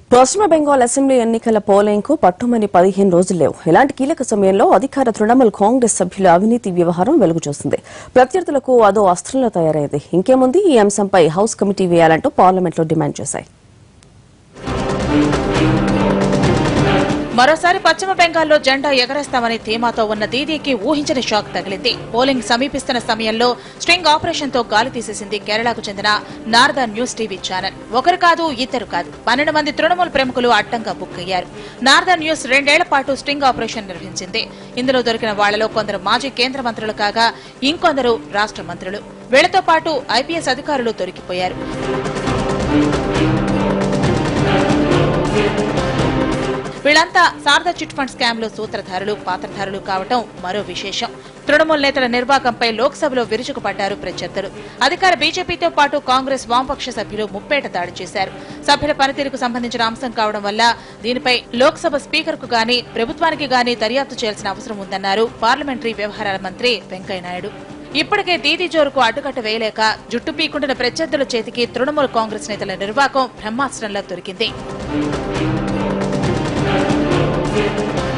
పశ్చిమ బెంగాల్ అసెంబ్లీ ఎన్నికల పోలింగ్ కు పట్టుమని పదిహేను రోజులు లేవు ఇలాంటి కీలక సమయంలో అధికార తృణమూల్ కాంగ్రెస్ సభ్యుల అవినీతి వ్యవహారం వెలుగు చూస్తుంది ప్రత్యర్థులకు అదో అస్త్రంలో తయారైంది ఇంకేముంది ఈ అంశంపై హౌస్ కమిటీ వేయాలంటూ పార్లమెంట్లో డిమాండ్ చేశాయి మరోసారి పశ్చిమ బెంగాల్లో జెండా ఎగరేస్తామనే ధీమాతో ఉన్న దీదీకి ఊహించని షాక్ తగిలింది పోలింగ్ సమీపిస్తున్న సమయంలో స్ట్రింగ్ ఆపరేషన్ తో గాలి తీసేసింది కేరళకు చెందిన నారదా న్యూస్ టీవీ ఛానల్ ఒకరు కాదు ఇద్దరు కాదు పన్నెండు మంది తృణమూల్ ప్రముఖులు అడ్డంగా బుక్ అయ్యారు నారదా న్యూస్ రెండేళ్ల పాటు స్ట్రింగ్ ఆపరేషన్ నిర్వహించింది ఇందులో దొరికిన వాళ్లలో కొందరు మాజీ కేంద్ర మంత్రులు కాగా ఇంకొందరు రాష్ట్ర మంత్రులు వీళ్లతో పాటు ఐపీఎస్ అధికారులు దొరికిపోయారు వీళ్ళంతా శారదా చిట్ ఫండ్ స్కామ్ లో సూత్రధారులు పాత్రధారులు కావటం మరో విశేషం తృణమూల్ నేతల నిర్వాకంపై లోక్సభలో విరుచుకుపడ్డారు ప్రత్యర్థులు అధికార బీజేపీతో పాటు కాంగ్రెస్ వామపక్ష సభ్యులు ముప్పేట దాడి చేశారు సభ్యుల పనితీరుకు సంబంధించిన అంశం కావడం వల్ల దీనిపై లోక్సభ స్పీకర్ కు గాని ప్రభుత్వానికి గాని దర్యాప్తు చేయాల్సిన అవసరం ఉందన్నారు పార్లమెంటరీ వ్యవహారాల మంత్రి వెంకయ్యనాయుడు ఇప్పటికే దీదీ జోరుకు అడ్డుకట్ట వేయలేక జుట్టు పీకుంటున్న ప్రత్యర్థుల చేతికి తృణమూల్ కాంగ్రెస్ నేతల నిర్వాకం బ్రహ్మాస్త్రంలా దొరికింది